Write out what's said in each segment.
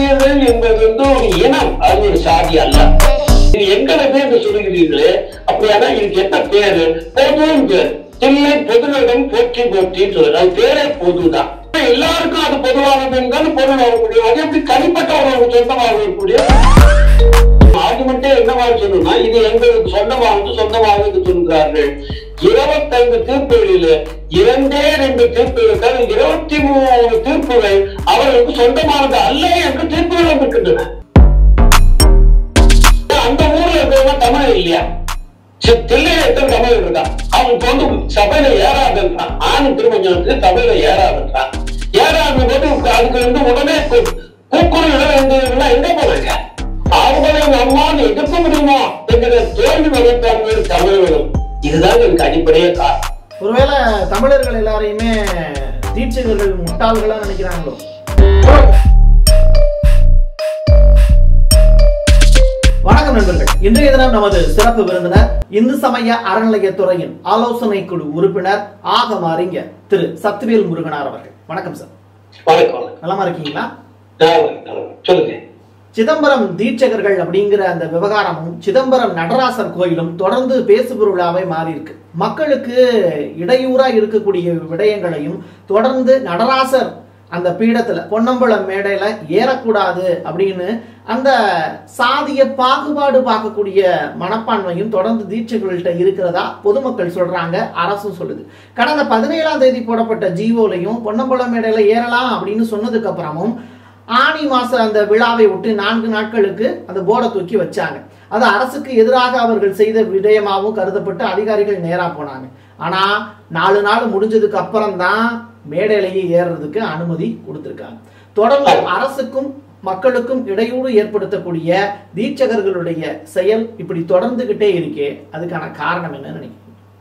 ஆரியர்கள் என்பது வந்து ஒரு இனம் அது ஒரு சாதி அல்ல இது எங்களது என்று சொல்லுகிறீர்களே அப்படியானா இதுக்கு என்ன பேரு பொதுன்னு பேர் தில்லை பொதுநலம் போற்றி போற்றின்னு சொல்றது அது பேரே பொதுதான் எல்லாருக்கும் அது பொதுவானது என்றால் பொருள் வர முடியும் அது எப்படி தனிப்பட்ட ஒரு சொந்தமாக இருக்கக்கூடிய ஆர்குமெண்டே என்னவா சொல்லணும்னா இது எங்களுக்கு சொந்தமானது சொந்தமானது சொல்கிறார்கள் இருபத்தைந்து தீர்ப்புகளில் இரண்டே ரெண்டு தீர்ப்புகள் இருபத்தி மூணு தீர்ப்புகள் அவர்களுக்கு சொந்தமானது அல்ல என்று தீர்ப்புகள் இருக்கின்றன அந்த ஊர்ல இருக்கிறவங்க தமிழ் இல்லையா சரி, தில்லையில எத்தனை தமிழ் இருக்கா அவனுக்கு வந்து சபையில ஏறாதுன்றான் ஆணு திருமஞ்சனத்துக்கு சபையில ஏறாதுன்றான் ஏறாத போது அதுக்கு வந்து உடனே கூக்குரல் இருந்ததுன்னா எங்க போனாங்க அவங்களை நம்மால் எதிர்க்க முடியுமா என்கிற தோல்வி வகைப்பாங்க தமிழர்களும் இதுதான் எனக்கு அடிப்படையே காரணம் ஒருவேளை தமிழர்கள் எல்லாரையுமே தீட்சிதர்கள் முட்டாள்களா நினைக்கிறாங்களோ வணக்கம் நண்பர்கள் இன்றைய தினம் நமது சிறப்பு விருந்தினர் இந்து சமய அறநிலையத்துறையின் ஆலோசனை குழு உறுப்பினர் ஆகம அறிஞர் திரு சத்வேல் முருகனார் அவர்கள் வணக்கம் சார் வணக்கம் வணக்கம் நலமா இருக்கீங்களா நான் வரேன். சொல்லுங்க சிதம்பரம் தீட்சகர்கள் அப்படிங்கிற அந்த விவகாரமும் சிதம்பரம் நடராசர் கோயிலும் தொடர்ந்து பேசுபொருளாவே மாறி இருக்கு மக்களுக்கு இடையூறா இருக்கக்கூடிய விடயங்களையும் தொடர்ந்து நடராசர் அந்த பீடத்துல பொன்னம்பலம் மேடையில ஏறக்கூடாது அப்படின்னு அந்த சாதிய பாகுபாடு பார்க்கக்கூடிய மனப்பான்மையும் தொடர்ந்து தீட்சைகள்கிட்ட இருக்கிறதா பொதுமக்கள் சொல்றாங்க அரசும் சொல்லுது கடந்த பதினேழாம் தேதி போடப்பட்ட ஜீவோலையும் பொன்னம்பலம் மேடையில ஏறலாம் அப்படின்னு சொன்னதுக்கு அப்புறமும் ஆனி மாசம் அந்த விழாவை விட்டு நான்கு நாட்களுக்கு அந்த போர்டை தூக்கி வச்சாங்க அது அரசுக்கு எதிராக அவர்கள் செய்த விடயமாகவும் கருதப்பட்டு அதிகாரிகள் நேரா போனாங்க ஆனா நாலு நாள் முடிஞ்சதுக்கு அப்புறம் தான் மேடையிலேயே ஏறுறதுக்கு அனுமதி கொடுத்திருக்காங்க தொடர்ந்து அரசுக்கும் மக்களுக்கும் இடையூறு ஏற்படுத்தக்கூடிய தீட்சகர்களுடைய செயல் இப்படி தொடர்ந்துகிட்டே இருக்கே அதுக்கான காரணம் என்ன நினைக்கிறீங்க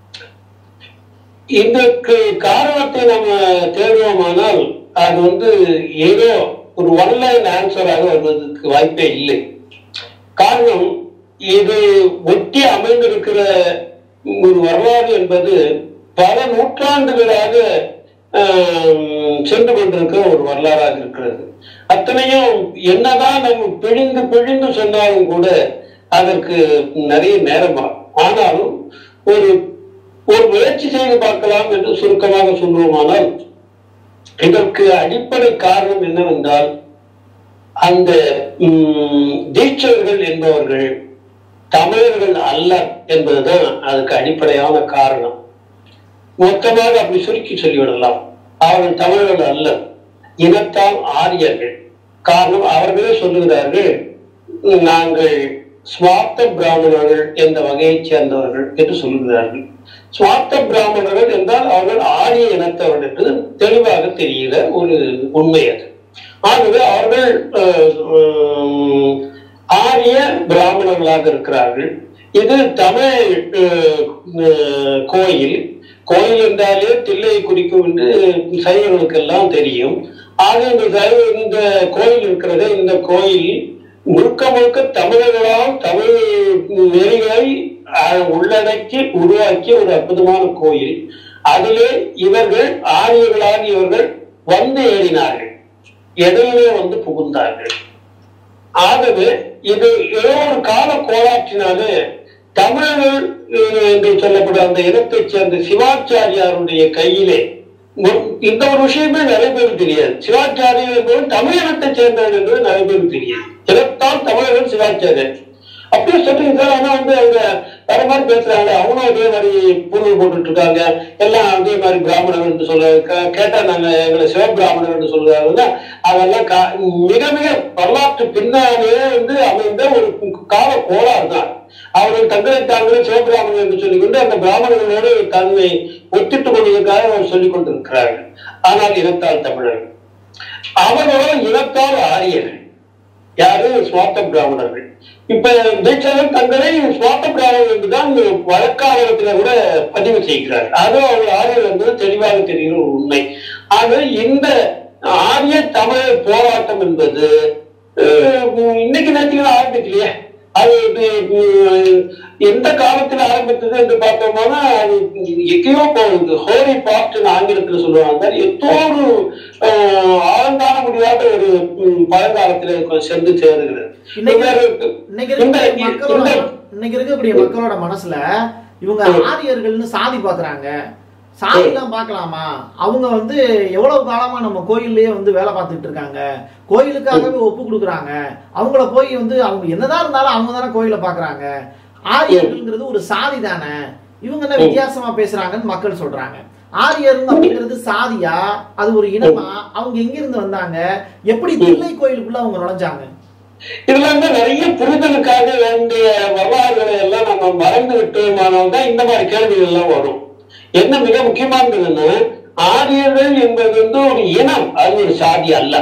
இதற்கு காரணத்தை நம்ம தேடுவோமானால் அது வந்து ஏதோ ஒரு ஒன்லைன் ஆன்சராக வருவதற்கு வாய்ப்பே இல்லை காரணம் இது ஒட்டி அமைந்திருக்கிற ஒரு வரலாறு என்பது பல நூற்றாண்டுகளாக ஆம், சென்று கொண்டிருக்கிற ஒரு வரலாறாக இருக்கிறது அத்தனையும் என்னதான் நம்ம பிழிந்து பிழிந்து சொன்னாலும் கூட அதற்கு நிறைய நேரமாகும் ஆனாலும் ஒரு ஒரு முயற்சி செய்து பார்க்கலாம் என்று சுருக்கமாக சொல்லுவோமானால் இதற்கு அடிப்படை காரணம் என்னவென்றால் அந்த ம், தீட்சகர்கள் என்பவர்கள் தமிழர்கள் அல்ல என்பதுதான் அதுக்கு அடிப்படையான காரணம் மொத்தமாக அப்படி சுருக்கி சொல்லிவிடலாம் அவர்கள் தமிழர்கள் அல்ல இனத்தால் ஆரியர்கள் காரணம் அவர்களே சொல்லுகிறார்கள் நாங்கள் ஸ்வார்த்த பிராமணர்கள் என்ற வகையைச் சேர்ந்தவர்கள் என்று சொல்லுகிறார்கள் ஸ்வார்த்த பிராமணர்கள் என்றால் அவர்கள் ஆரிய இனத்தவர்கள் என்று தெளிவாக தெரிகிற ஒரு உண்மை அது ஆகவே அவர்கள் அஹ், உம், ஆரிய பிராமணர்களாக இருக்கிறார்கள் இது தமிழ் அஹ், அஹ், கோயில் கோயில் என்றாலே தில்லை குறிக்கும் என்று சைவர்களுக்கெல்லாம் தெரியும் ஆக இந்த சைவ இந்த கோயில் இருக்கிறது இந்த கோயில் முழுக்க முழுக்க தமிழர்களால் தமிழ் நெறிகளை அஹ், உள்ளடக்கி உருவாக்கிய ஒரு அற்புதமான கோயில் அதிலே இவர்கள் ஆரியர்களாக இவர்கள் வந்து ஏறினார்கள் இடையிலே வந்து புகுந்தார்கள் ஆகவே இது ஏதோ ஒரு கால கோலாற்றினாலே தமிழர்கள் அஹ், என்று சொல்லப்படும் அந்த இனத்தைச் சேர்ந்த சிவாச்சாரியாருடைய கையிலே ஒரு- இந்த ஒரு விஷயமே நிறைய பேருக்கு தெரியாது சிவாச்சாரியர் என்பது தமிழ் இனத்தைச் சேர்ந்தவர் என்பது நிறைய பேருக்கு தெரியாது இனத்தால் தமிழர்கள் சிவாச்சாரியர் அப்படியே சொல்றீங்க சார் ஆனா வந்து அவங்க வேற மாதிரி பேசுறாங்க அவங்களும் அதே மாதிரி பொருள் போட்டுட்டு இருக்காங்க எல்லாம் அதே மாதிரி பிராமணர்கள் என்று சொல்ல கே- கேட்டா நாங்க எங்களை சிவபிராமணர் என்று சொல்றாங்க அதெல்லாம் கா- மிக மிக வரலாற்று பின்னாலே வந்து அமைந்த ஒரு கால கோளாறு தான் அவர்கள் தங்களை தாங்களே சிவபிராமணர் என்று சொல்லிக்கொண்டு அந்த பிராமணர்களோடு தன்னை ஒத்திட்டுக் கொள்வதற்காக அவர் சொல்லிக் கொண்டிருக்கிறார்கள் ஆனால் இனத்தால் தமிழர்கள் அவர்களோ இனத்தால் ஆரியர்கள் யாரு சுவார்த்த பிராமணர்கள் இப்ப தீட்சகர் தங்களை சுவார்த்த பிராமணர் என்றுதான் வழக்காவலத்துல கூட பதிவு செய்கிறார் அது அவர் ஆரியர் என்பது தெளிவாக தெரிகிற ஒரு உண்மை ஆக இந்த ஆரிய தமிழ் போராட்டம் என்பது அஹ், இன்னைக்கு நேரத்துக்கு ஆரம்பிக்கலையே அது இது, உம், எந்த காலத்துல ஆரம்பித்தது என்று பார்த்தோம்னா அது எங்கேயோ போகுது ஹோலி பாஸ்ட் ஆங்கிலத்துல சொல்லுவாங்க எத்தோடு ஆஹ், ஆழங்காண முடியாத ஒரு உம், பழங்காலத்துல கொ- சென்று சேருகிறது இன்னைக்கு இவர் இன்னைக்கு இருக்கக்கூடிய இந்த- மக்களோட இந்த- இன்னைக்கு இருக்கக்கூடிய மக்களோட மனசுல இவங்க ஆரியர்கள்னு சாதி பாக்குறாங்க சாதிலாம் பார்க்கலாமா அவங்க வந்து எவ்வளவு காலமா நம்ம கோயில்லயே வந்து வேலை பார்த்துட்டு இருக்காங்க கோயிலுக்காகவே ஒப்பு கொடுக்குறாங்க அவங்கள போய் வந்து அவங்க என்னதான் இருந்தாலும் அவங்க தானே கோயிலை பாக்குறாங்க ஆரியர்கள்ங்கிறது ஒரு சாதி தானே இவங்க என்ன வித்தியாசமா பேசுறாங்கன்னு மக்கள் சொல்றாங்க ஆரியர் அப்படிங்கிறது சாதியா அது ஒரு இனமா அவங்க எங்க இருந்து வந்தாங்க எப்படி தில்லை கோயிலுக்குள்ள அவங்க நுழைஞ்சாங்க இதுல வந்து நிறைய புரிதலுக்காக வேண்டிய வரலாறுகளை எல்லாம் நம்ம மறந்து விட்டோமானால் தான் இந்த மாதிரி கேள்விகள் எல்லாம் வரும் என்ன மிக முக்கியமானதுன்னா ஆரியர்கள் என்பது வந்து ஒரு இனம் அது ஒரு சாதி அல்ல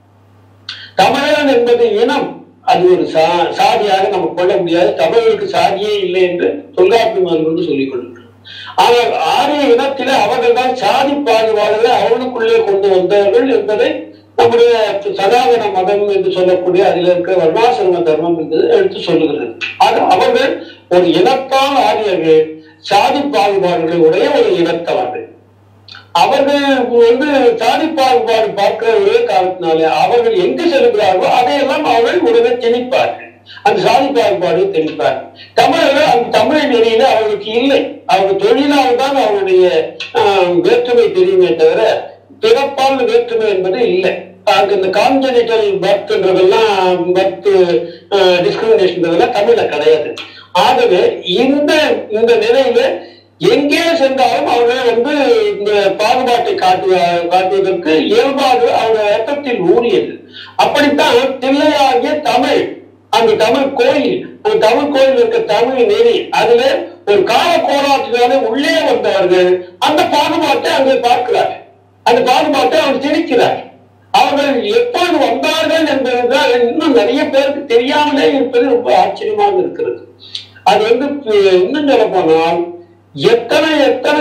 தமிழன் என்பது இனம் அது ஒரு சா சாதியாக நம்ம கொள்ள முடியாது தமிழர்களுக்கு சாதியே இல்லை என்று தொல்காப்பியர்கள் வந்து சொல்லிக் கொள்கிறார் ஆனால் ஆரிய இனத்திலே அவர்கள் தான் சாதி பாகுபாடுகளை அவனுக்குள்ளே கொண்டு வந்தவர்கள் என்பதை நம்முடைய சனாதன மதம் என்று சொல்லக்கூடிய அதில் இருக்கிற வர்ணாசிரம தர்மம் என்பது எடுத்து சொல்லுகிறது ஆக அவர்கள் ஒரு இனத்தால் ஆரியர்கள் சாதி பாகுபாடுகளை உடைய ஒரு இனத்தவர்கள் அவர்கள் வந்து சாதி பாகுபாடு பார்க்கிற ஒரே காரணத்தினாலே அவர்கள் எங்கு செல்கிறார்களோ அதையெல்லாம் அவர்கள் உடனே திணிப்பார்கள் அந்த சாதி பாகுபாடு திணிப்பார்கள் தமிழர்கள் அந்த தமிழ் நெறியில அவர்களுக்கு இல்லை அவங்க தொழிலால் தான் அவருடைய ஆஹ், வேற்றுமை தெரியுமே தவிர பிறப்பால் வேற்றுமை என்பது இல்லை அங்க இந்த கான்ஜெனிட்டல் பர்த்ன்றதெல்லாம் பர்த் டிஸ்கிரிமினேஷன் தமிழ்ல கிடையாது ஆகவே இந்த இந்த நிலையில எங்கே சென்றாலும் அவர்கள் வந்து இந்த பாகுபாட்டை காட்டு காட்டுவதற்கு இயல்பாக அவங்க ரத்தத்தில் ஊறியது அப்படித்தான் தில்லையாகிய தமிழ் அந்த தமிழ் கோயில் அந்த தமிழ் கோயில் இருக்க தமிழ் நெறி அதுல ஒரு கால கோலாற்றினாலே உள்ளே வந்தவர்கள் அந்த பாகுபாட்டை அங்கே பார்க்கிறார்கள் அந்த பாகுபாட்டை அவர் திணிக்கிறார் அவர்கள் எப்போது வந்தார்கள் என்பதுதான் இன்னும் நிறைய பேருக்கு தெரியாமலே இருப்பது ரொம்ப ஆச்சரியமாக இருக்கிறது அது வந்து பி- இன்னும் சொல்ல போனால் எத்தனை எத்தனை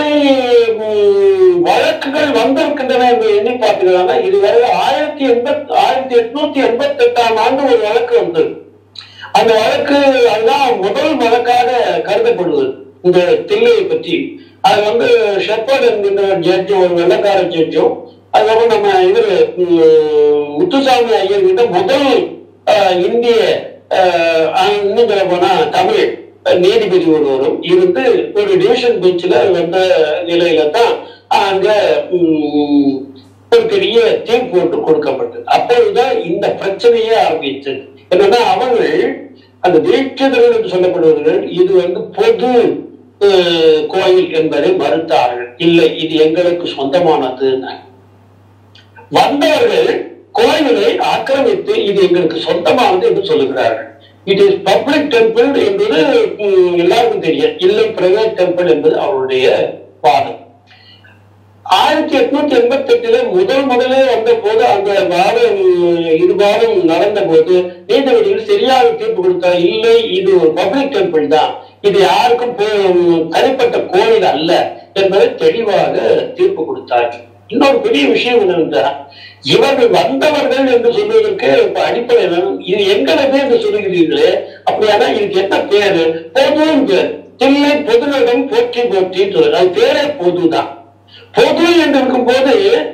உம், வழக்குகள் வந்திருக்கின்றன என்று எண்ணி பார்த்தீங்கன்னா இதுவரை ஆயிரத்தி எண்பத்தி ஆயிரத்தி எட்நூத்தி எண்பத்தி எட்டாம் ஆண்டு ஒரு வழக்கு வந்தது அந்த வழக்கு அதுதான் முதல் வழக்காக கருதப்படுவது இந்த தில்லையை பற்றி அது வந்து ஷெப்பர்ட் என்கின்ற ஜட்ஜும் ஒரு வெள்ளக்கார ஜட்ஜும் அதுக்கப்புறம் நம்ம இவர் முத்துசாமி ஐயர் கிட்ட முதல் ஆஹ், இந்திய ஆஹ், ஆஹ், இன்னும் சொல்ல போனா தமிழ் நீதிபதி ஒருவரும் இருந்து ஒரு டிவிஷன் பெஞ்சில் வந்த நிலையில தான் அங்க உம், ஒரு பெரிய தீர்ப்பு ஒன்று கொடுக்கப்பட்டது அப்பொழுதுதான் இந்த பிரச்சனையே ஆரம்பித்தது என்னன்னா அவர்கள் அந்த தீட்சிதர்கள் என்று சொல்லப்படுவர்கள் இது வந்து பொது அஹ், கோயில் என்பதை மறுத்தார்கள் இல்லை இது எங்களுக்கு சொந்தமானது வந்தவர்கள் கோயிலை ஆக்கிரமித்து இது எங்களுக்கு சொந்தமானது என்று சொல்லுகிறார்கள் இட் இஸ் பப்ளிக் டெம்பிள் என்பது உம், எல்லாருக்கும் தெரியும் இல்லை பிரைவேட் டெம்பிள் என்பது அவருடைய வாதம் ஆயிரத்தி எட்நூத்தி எண்பத்தி எட்டுல முதல் முதலே வந்த போது அந்த வாதம் இது வாதம் நடந்த போது நீதிபதிகள் சரியாக தீர்ப்பு கொடுத்தா இல்லை இது ஒரு பப்ளிக் டெம்பிள் தான் இது யாருக்கும் போ- தனிப்பட்ட கோயில் அல்ல என்பதை தெளிவாக தீர்ப்பு கொடுத்தார்கள் இன்னொரு பெரிய விஷயம் என்னவென்றால் இவர்கள் வந்தவர்கள் என்று சொல்வதற்கு இப்ப அடிப்படை என்னன்னா, இது எங்களது என்று சொல்லுகிறீர்களே அப்படியானா இதுக்கு என்ன பேரு பொதுவும் பேர் தில்லை பொதுநலம் போற்றி போற்றின்னு சொல்லுது அது பேரே பொதுதான் பொது என்று இருக்கும்போது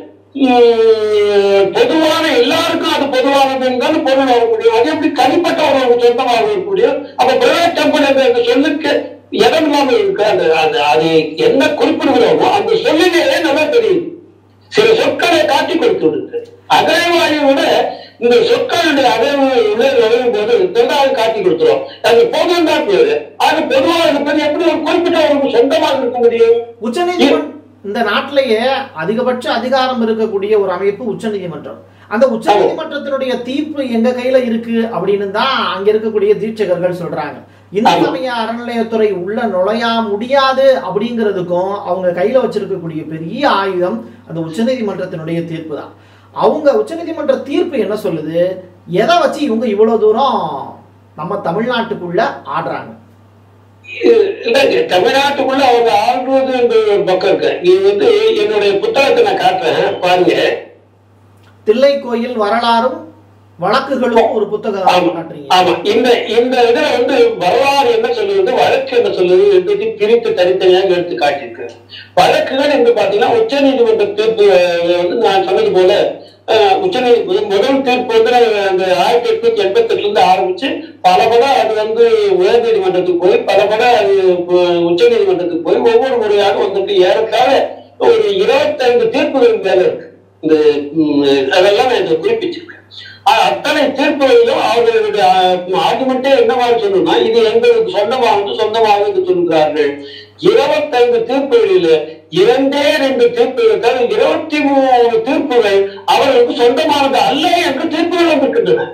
உம், பொதுவான எல்லாருக்கும் அது பொதுவானது என்றால் பொருள் வர முடியும் அது எப்படி தனிப்பட்ட ஒரு சொந்தமாக இருக்க முடியும் அப்ப பிரைவேட் டெம்பிள் என்ற அந்த சொல்லுக்கு இடம் இல்லாமல் இருக்கு அந்த அது அது என்ன குறிப்பிடுகிறோமோ அந்த சொல்லிலேயே நல்லா தெரியும் சில சொற்களை காட்டி கொடுத்து விடுது அகழ்வாயை விட இந்த சொற்களுடைய அகழ்வு உள்ளே நுழையும் போது தெளிவாக காட்டி கொடுத்துரும் அது பொதுவும் தான் பேரு அது பொதுவாக இருப்பது எப்படி ஒரு குறிப்பிட்ட ஒரு சொந்தமாக இருக்க முடியும் உச்சநீதிமன்றம் இந்த நாட்டிலேயே அதிகபட்ச அதிகாரம் இருக்கக்கூடிய ஒரு அமைப்பு உச்சநீதிமன்றம் அந்த உச்சநீதிமன்றத்தினுடைய தீர்ப்பு எங்க கையில இருக்கு அப்படின்னு தான் அங்க இருக்கக்கூடிய தீட்சகர்கள் சொல்றாங்க இந்து ஆமா. சமய அறநிலையத்துறை உள்ள நுழைய முடியாது அப்படிங்கிறதுக்கும் அவங்க கையில வச்சிருக்கக்கூடிய பெரிய ஆயுதம் அந்த உச்சநீதிமன்றத்தினுடைய தீர்ப்பு தான் அவங்க உச்சநீதிமன்ற தீர்ப்பு என்ன சொல்லுது எதை வச்சு இவங்க இவ்வளவு தூரம் நம்ம தமிழ்நாட்டுக்குள்ள ஆடுறாங்க இல்லைங்க தமிழ்நாட்டுக்குள்ள அவங்க ஆள்வது என்ற ஒரு பக்கம் இருக்கு நீ வந்து என்னுடைய புத்தகத்தை நான் காட்டுறேன் பாருங்க தில்லை கோயில் வரலாறும் வழக்குகளும் ஒரு புத்தகம் ஆமா காட்டுறீங்க ஆமா இந்த இந்த இதுல வந்து வரலாறு என்ன சொல்லுது வழக்கு என்ன சொல்லுது என்பதை பிரித்து தனித்தனியாக எடுத்து காட்டியிருக்கு வழக்குகள் என்று பாத்தீங்கன்னா உச்ச நீதிமன்ற தீர்ப்பு அஹ், வந்து நான் சொன்னது போல உச்ச முதல் தீர்ப்பு வந்து அந்த ஆயிரத்தி எட்நூத்தி எண்பத்தி எட்டுல இருந்து ஆரம்பிச்சு பல பட அது வந்து உயர் நீதிமன்றத்துக்கு போய் பல பட அது உச்ச நீதிமன்றத்துக்கு போய் ஒவ்வொரு முறையாக வந்துட்டு ஏறத்தாழ ஒரு இருபத்தைந்து தீர்ப்புகள் மேல இருக்கு இந்த ம், அதெல்லாம் நான் இதை குறிப்பிச்சிருக்கேன் ஆஹ் அத்தனை தீர்ப்புகளிலும் அவர்களுடைய ஆர்குமெண்டே என்னவா சொல்லணும்னா இது எங்களுக்கு சொந்தமானது சொந்தமானது என்று சொல்கிறார்கள் இருபத்தைந்து தீர்ப்புகளில் இரண்டே ரெண்டு தீர்ப்புகள் தவிர இருபத்தி மூணு தீர்ப்புகள் அவர்களுக்கு சொந்தமானது அல்ல என்று தீர்ப்புகள் வந்திருக்கின்றன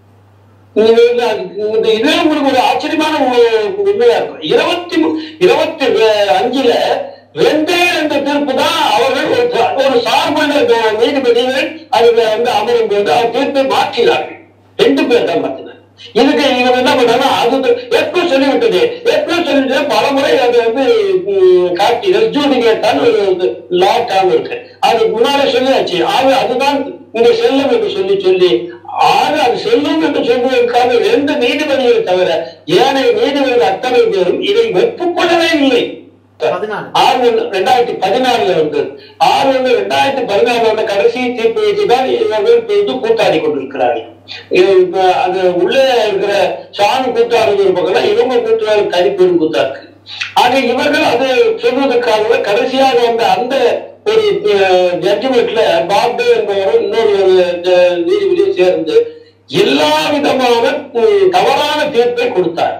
இது வந்து அது- இந்த இதே உங்களுக்கு ஒரு ஆச்சரியமான ஒரு உண்மையா இருக்கும் இருபத்தி மூ- இருபத்தி ரெ- அஞ்சுல ரெண்டே ரெண்டு தீர்ப்பு தான் அவர்கள் ஒரு சா- ஒரு சார்புள்ள த- நீதிபதிகள் அதுல வந்து அமரும் போது அவர் தீர்ப்பை மாற்றினார்கள் ரெண்டு பேர் தான் மாற்றினார் இதுக்கு இவங்க என்ன பண்ணாங்க அது எப்போ சொல்லிவிட்டது எப்போ சொல்லிவிட்டது பல முறை அது வந்து ம், காட்டி ரெஸ்ஜூடிகேட்டான ஒரு லா டேம் இருக்கு அது முன்னாலே சொல்லியாச்சு ஆக அதுதான் இங்க செல்லும் என்று சொல்லி சொல்லி ஆக அது செல்லும் என்று சொல்வதற்காக ரெண்டு நீதிபதிகளை தவிர ஏனைய நீதிபதிகள் அத்தனை பேரும் இதை ஒப்புக்கொள்ளவே இல்லை பதினாலு ஆறு ஒன்று ரெண்டாயிரத்தி பதினாலுல வந்து ஆறு ஒன்று ரெண்டாயிரத்தி பதினாலுல வந்த கடைசி தீர்ப்பு வச்சுதான் இவர்கள் இப்ப வந்து கூத்தாடி கொண்டிருக்கிறார்கள் இது இப்ப அது உள்ளே இருக்கிற சாமி கூத்தாடுறது ஒரு பக்கம் இவங்க கூத்தாடு தனிப்பெரும் கூத்தா இருக்கு ஆக இவர்கள் அது சொல்வதற்காக கடைசியாக வந்த அந்த ஒரு ஜட்ஜ்மெண்ட்ல பாப்டே என்பவரும் இன்னொரு ஒரு ஜ- நீதிபதியும் சேர்ந்து எல்லா விதமான உம், தவறான தீர்ப்பை கொடுத்தார்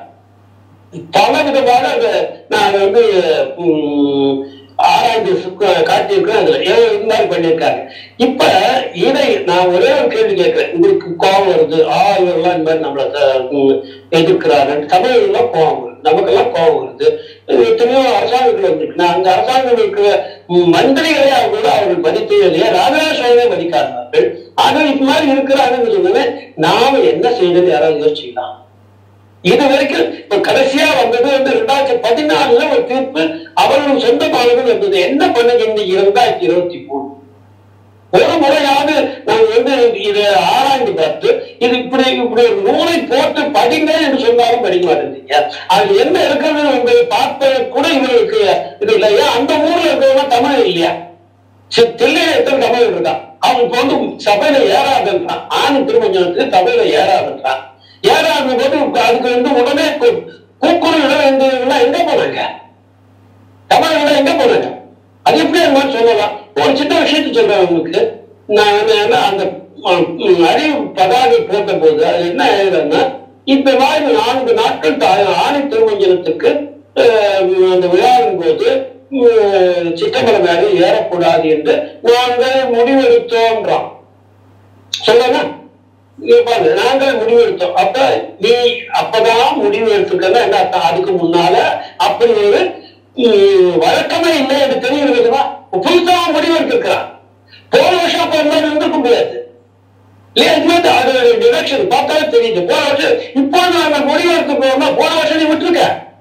பல விதமாக அதை நான் வந்து உம், ஆராய்ந்து சு- காட்டியிருக்கேன் அதுல ஏதோ இந்த மாதிரி பண்ணியிருக்காங்க இப்ப இதை நான் ஒரே ஒரு கேள்வி கேட்கிறேன் உங்களுக்கு கோபம் வருது ஆ இவரெல்லாம் இந்த மாதிரி நம்மளை த- உம், எதிர்க்கிறாரு தமிழர்கள்லாம் கோபம் வருது நமக்கெல்லாம் கோபம் வருது எத்தனையோ அரசாங்கங்கள் வந்திருக்கு நான் அந்த அரசாங்கம் இருக்கிற உம், மந்திரிகளே அவங்களோட அவர்கள் மதித்தே இல்லையா ராஜராஜ மதிக்காதார்கள் ஆக இது மாதிரி இருக்கிறாங்கன்னு சொன்னேன் நாம என்ன செய்யறது யாராவது யோசிச்சுக்கலாம் இது வரைக்கும் இப்ப கடைசியா வந்தது வந்து ரெண்டாயிரத்தி பதினாலுல ஒரு தீர்ப்பு அவர்கள் சொந்தமானது வந்தது என்ன பண்ணுங்க இன்னைக்கு இரண்டாயிரத்தி இருபத்தி மூணு ஒரு முறையாவது நாங்க வந்து இதை ஆராய்ந்து பார்த்து இது இப்படி இப்படி ஒரு நூலை போட்டு படிங்க என்று சொன்னாலும் படிக்க மாட்டேங்க அது என்ன இருக்கிறது என்பதை பார்ப்பது கூட இவர்களுக்கு இது இல்லை ஏன் அந்த ஊர்ல இருக்கிறவங்க தமிழ் இல்லையா சரி, தில்லையில எத்தனை தமிழ் இருக்கான் அவன் இப்ப வந்து சபையில ஏறாதுன்றான் ஆண் திருமஞ்சனத்துக்கு சபையில ஏறாதுன்றான் ஏறாத போது அதுக்கு வந்து உடனே கு- கூக்குரல் இட வேண்டியவங்க எங்க போனாங்க தமிழர்கள் எங்க போனாங்க அது எப்படி அந்த மாதிரி சொல்லலாம் ஒரு சின்ன விஷயத்தை சொல்றேன் உங்களுக்கு நான் வந்து என்ன அந்த ம், ம், அறிவு பதாகை போட்ட போது அது என்ன எழுதுறேன்னா இந்த மாதிரி நான்கு நாட்கள் தா- ஆணை திருமஞ்சனத்துக்கு அஹ், அந்த விழாவின் போது உம், சிற்றம்பலம் மேலே ஏறக்கூடாது என்று நாங்கள் முடிவெடுத்தோன்றான் சொல்லலாம் இங்க பாருங்க நாங்கள் முடிவெடுத்தோம் அப்ப நீ அப்பதான் முடிவு எடுத்துக்கன்னா என்ன அர்த்தம் அதுக்கு முன்னால அப்படி ஒரு உம், வழக்கமே இல்லை என்று தெரியுதுமா புதுசா முடிவு எடுத்திருக்கிறான் போன வருஷம் அப்ப இந்த மாதிரி இருந்திருக்க முடியாது இல்லையா இது வந்து அது டிரெக்ஷன் பார்த்தாலே தெரியுது போன வருஷம் இப்போ நாங்கள் முடிவு எடுத்து போனோம்னா போன வருஷம் நீ விட்டுருக்க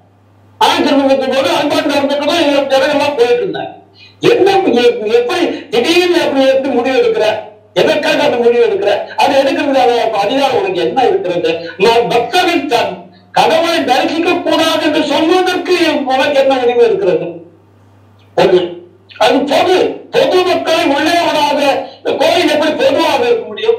ஆண் திருமணத்தின் போது அன்பான் நடந்துட்டு இவங்க ஜனங்கள்லாம் போயிட்டு இருந்தாங்க என்ன எ- எப்படி திடீர்னு அப்படி எப்படி முடிவு எடுக்கிற எதற்காக அந்த முடிவு எடுக்கிற அது எடுக்கிறதுக்கான அதிகாரம் உனக்கு என்ன இருக்கிறது நான் பக்தர்கள் த- கடவுளை தரிசிக்க கூடாது என்று சொல்வதற்கு உனக்கு என்ன உரிமை இருக்கிறது ஒண்ணு அது பொது பொது மக்களை உள்ளே வராத இந்த கோயில் எப்படி பொதுவாக இருக்க முடியும்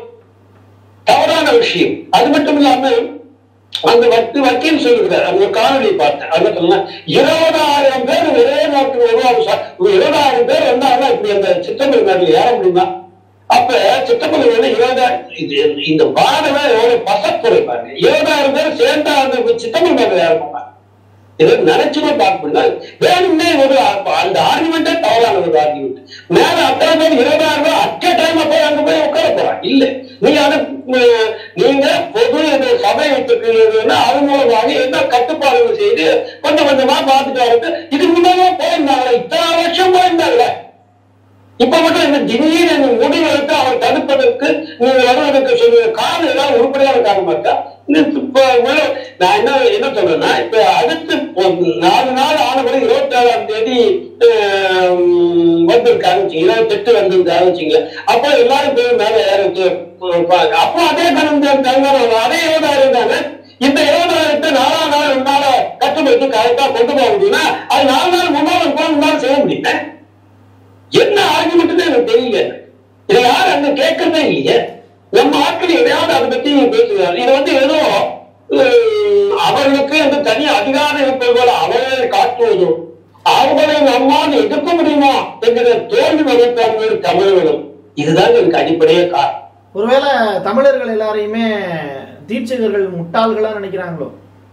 தவறான விஷயம் அது மட்டும் இல்லாம அந்த வக்கீல் வக்கீல் சொல்லுகிறார் அந்த காணொலி பார்த்தேன் அது சொன்னா இருபதாயிரம் பேர் ஒரே நாட்டுக்கு வருவாங்க சார் இருபதாயிரம் பேர் வந்தாங்கன்னா இப்படி அந்த சித்தம்பரம் மேட்டில் ஏற முடியுமா அப்ப சித்தம்பரம் வந்து இருபதாயிரம் இது இந்த வாதமே எவ்வளவு பசப்புரை பாருங்க இருபதாயிரம் பேர் சேர்ந்தா அந்த சித்தம்பரம் மேட்டில் ஏற போறாங்க இதை நினைச்சுமே பார்க்க முடியாது வேணும்னே ஒரு அந்த ஆர்குமெண்டே தவறான ஒரு ஆர்குமெண்ட் மேல அத்தனை பேர் இருபதாயிரம் ரூபாய் அட்ட டைம் போய் அங்க போய் உட்கார போறாங்க இல்ல நீங்க அது உம், நீங்க பொது இது சபை வைத்திருக்கிறீங்கன்னா அது மூலமாக என்ன கட்டுப்பாடுகள் செய்து கொஞ்சம் கொஞ்சமா பார்த்துட்டு வரது இதுக்கு முன்னாலே போயிருந்தாங்களே இத்தனை வருஷம் போயிருந்தாங்களே இப்ப மட்டும் இந்த திடீர்னு இந்த முடிவு எடுத்து அவர் தடுப்பதற்கு நீங்க வருவதற்கு சொல்லுற காரணம் ஏதாவது உருப்படியான காரணமா இருக்கா இந்த இப்ப உள்ள நான் என்ன என்ன சொல்றேன்னா இப்ப அடுத்து ஒரு நாலு நாள் ஆன பிறகு இருபத்தி ஏழாம் தேதி ஆஹ், வந்து வந்திருக்காங்க வச்சுங்க இருபத்தெட்டு வந்திருக்காங்க வச்சுங்க அப்போ எல்லாரும் போய் மேல ஏற அப்போ அதே கணம் தங்கம் அதே இருபதாயிரம் தானே இந்த இருபதாயிரத்தை நாலாம் நாள் ரெண்டு நாள கட்டுப்படுத்தி கரெக்டா கொண்டு போக முடியும்னா அது நாலு நாள் முன்னாள் மூணு நாள் செய்ய முடியல என்ன ஆர்குமெண்ட் எனக்கு தெரியல இதை யாரும் அங்க கேட்கறதே இல்லையே நம்ம ஆட்கள் எதையாவது அதை பத்தி பேசுகிறார் இது வந்து ஏதோ உம், அவர்களுக்கு அந்த தனி அதிகாரம் இருப்பது போல அவர்களை காட்டுவதும் அவர்களை நம்மால் எதிர்க்க முடியுமா என்கிற தோல்வி மதிப்பார்கள் தமிழர்களும் இதுதான் எனக்கு அடிப்படையே காரணம் ஒருவேளை தமிழர்கள் எல்லாரையுமே தீட்சகர்கள் முட்டாள்களா நினைக்கிறாங்களோ